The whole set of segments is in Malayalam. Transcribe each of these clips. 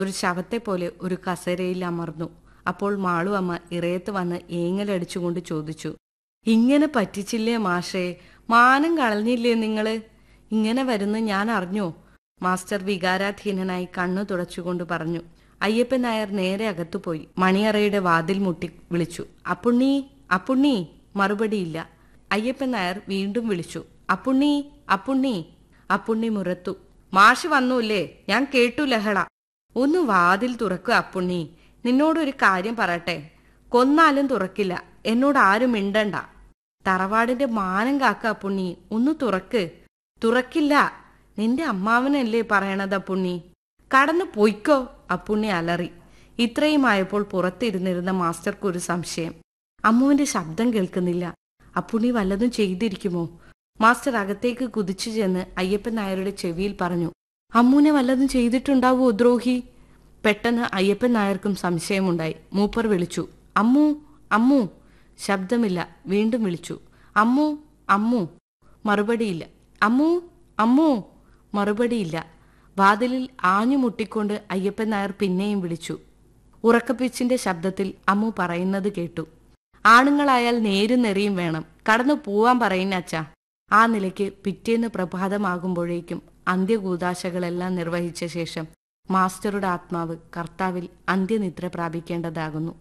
ഒരു ശവത്തെ പോലെ ഒരു കസേരയിൽ അമർന്നു അപ്പോൾ മാളു അമ്മ ഇറയത്ത് വന്ന് ഏങ്ങലടിച്ചുകൊണ്ട് ചോദിച്ചു ഇങ്ങനെ പറ്റിച്ചില്ലേ മാഷേ മാനം കളഞ്ഞില്ലേ നിങ്ങള് ഇങ്ങനെ വരുന്ന ഞാൻ അറിഞ്ഞോ മാസ്റ്റർ വികാരാധീനനായി കണ്ണു തുടച്ചുകൊണ്ട് പറഞ്ഞു അയ്യപ്പൻ നായർ നേരെ അകത്തുപോയി മണിയറയുടെ വാതിൽ മുട്ടി വിളിച്ചു അപ്പുണ്ണി അപ്പുണ്ണി മറുപടിയില്ല അയ്യപ്പൻ നായർ വീണ്ടും വിളിച്ചു അപ്പുണ്ണി അപ്പുണ്ണി അപ്പുണ്ണി മുറത്തു മാഷ് വന്നൂല്ലേ ഞാൻ കേട്ടു ലഹള ഒന്ന് വാതിൽ തുറക്കുക അപ്പുണ്ണി നിന്നോടൊരു കാര്യം പറയട്ടെ കൊന്നാലും തുറക്കില്ല എന്നോട് ആരും മിണ്ടണ്ട തറവാടിന്റെ മാനം കാക്ക അപ്പുണ്ണി ഒന്ന് തുറക്ക് തുറക്കില്ല നിന്റെ അമ്മാവനല്ലേ പറയണത് അപ്പുണ്ണി കടന്നു പൊയ്ക്കോ അപ്പുണ്ണി അലറി ഇത്രയുമായപ്പോൾ പുറത്തിരുന്നിരുന്ന മാസ്റ്റർക്ക് ഒരു സംശയം അമ്മുവിന്റെ ശബ്ദം കേൾക്കുന്നില്ല അപ്പുണ്ണി വല്ലതും ചെയ്തിരിക്കുമോ മാസ്റ്റർ അകത്തേക്ക് കുതിച്ചു ചെന്ന് അയ്യപ്പൻ നായരുടെ ചെവിയിൽ പറഞ്ഞു അമ്മുവിനെ വല്ലതും ചെയ്തിട്ടുണ്ടാവോ ദ്രോഹി പെട്ടെന്ന് അയ്യപ്പൻ നായർക്കും സംശയമുണ്ടായി മൂപ്പർ വിളിച്ചു അമ്മു അമ്മു ശബ്ദമില്ല വീണ്ടും വിളിച്ചു അമ്മു അമ്മു മറുപടിയില്ല അമ്മു അമ്മു മറുപടിയില്ല വാതിലിൽ ആഞ്ഞു മുട്ടിക്കൊണ്ട് അയ്യപ്പൻ നായർ പിന്നെയും വിളിച്ചു ഉറക്കപ്പിച്ചിന്റെ ശബ്ദത്തിൽ അമ്മു പറയുന്നത് കേട്ടു ആണുങ്ങളായാൽ നേരും നെറിയും വേണം കടന്നു പോവാൻ പറയുന്ന അച്ഛാ ആ നിലയ്ക്ക് പിറ്റേന്ന് പ്രഭാതമാകുമ്പോഴേക്കും അന്ത്യകൂതാശകളെല്ലാം നിർവഹിച്ച ശേഷം മാസ്റ്ററുടെ ആത്മാവ് കർത്താവിൽ അന്ത്യനിദ്ര പ്രാപിക്കേണ്ടതാകുന്നു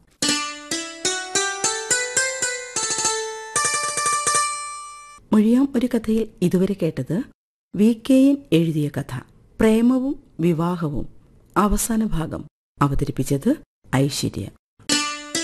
മൊഴിയാം ഒരു കഥയിൽ ഇതുവരെ കേട്ടത് വി കെയിൻ എഴുതിയ കഥ പ്രേമവും വിവാഹവും അവസാന ഭാഗം അവതരിപ്പിച്ചത് ഐശ്വര്യ